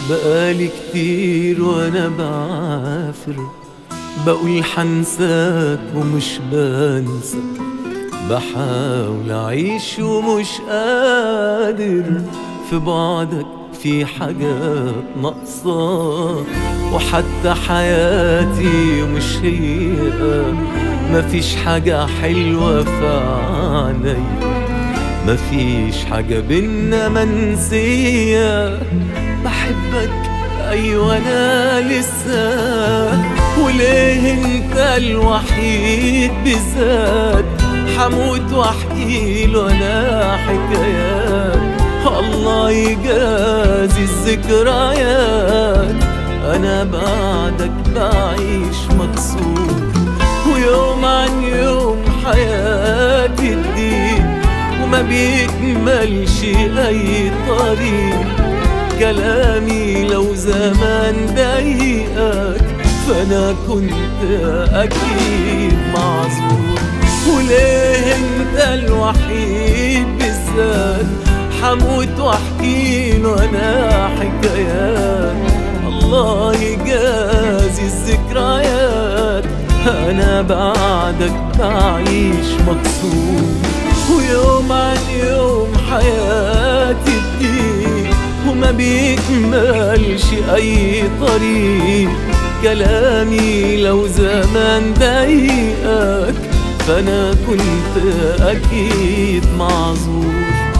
بقالي كتير وانا بعافر بقول حنساك ومش بنسى بحاول اعيش ومش قادر في بعدك في حاجات ناقصة وحتى حياتي مش هي مفيش حاجة حلوة في عيني مفيش حاجة بينا منسية بحبك أيوة أنا لسه وليه أنت الوحيد بالذات حموت وأحكي له أنا حكايات الله يجازي الذكريات أنا بعدك بعيش مكسور ويوم عن يوم حياتي تضيق وما بيكملش أي طريق كلامي لو زمان ضايقك فأنا كنت أكيد معذور وليه أنت الوحيد بالذات حموت واحكي له انا حكايات الله يجازي الذكريات انا بعدك بعيش مكسور ويوم عن يوم حياتي تضيق وما بيكملش اي طريق كلامي لو زمان ضايقك فانا كنت اكيد معذور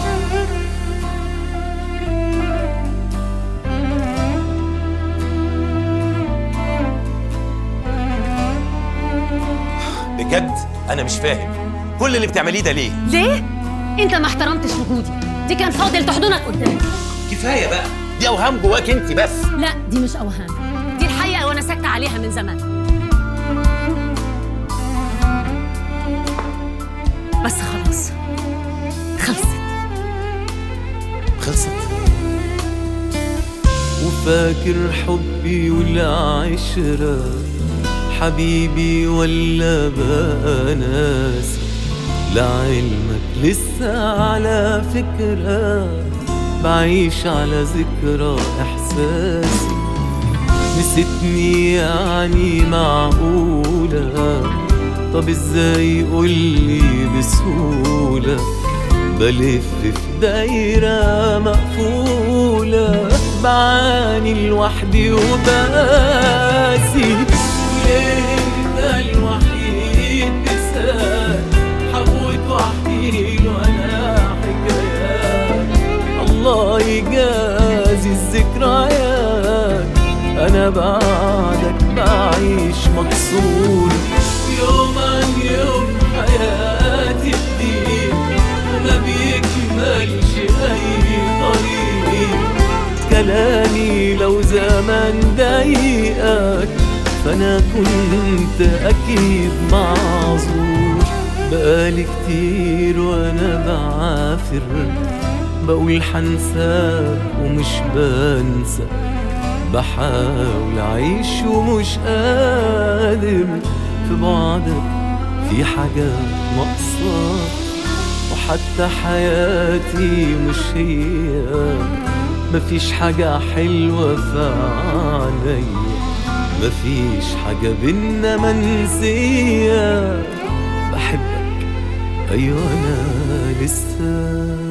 بجد انا مش فاهم كل اللي بتعمليه ده ليه ليه؟ انت ما احترمتش وجودي دي كان فاضل تحضنك قدامي كفايه بقى دي اوهام جواك انت بس لا دي مش اوهام دي الحقيقه وانا ساكته عليها من زمان بس خلاص خلصت خلصت وفاكر حبي والعشرة حبيبي ولا بقى ناس لعلمك لسه على فكرة بعيش على ذكرى إحساسي نسيتني يعني معقولة طب ازاي قولي بسهولة بلف في دايرة مقفولة بعاني لوحدي وباسي ليه انت الوحيد بسال حموت واحكي له انا حكايات الله يجازي الذكريات انا بعدك بعيش مكسور يوم عن يوم حياتي تضيق وما بيكملش اي طريق كلامي لو زمان ضايقك فانا كنت اكيد معذور بقالي كتير وانا بعافر بقول حنساك ومش بنسى بحاول اعيش ومش قادر في بعدك في حاجات ناقصة وحتى حياتي مش هي مفيش حاجة حلوة في عينيا مفيش حاجة بينا منسية بحبك أيوة أنا لسه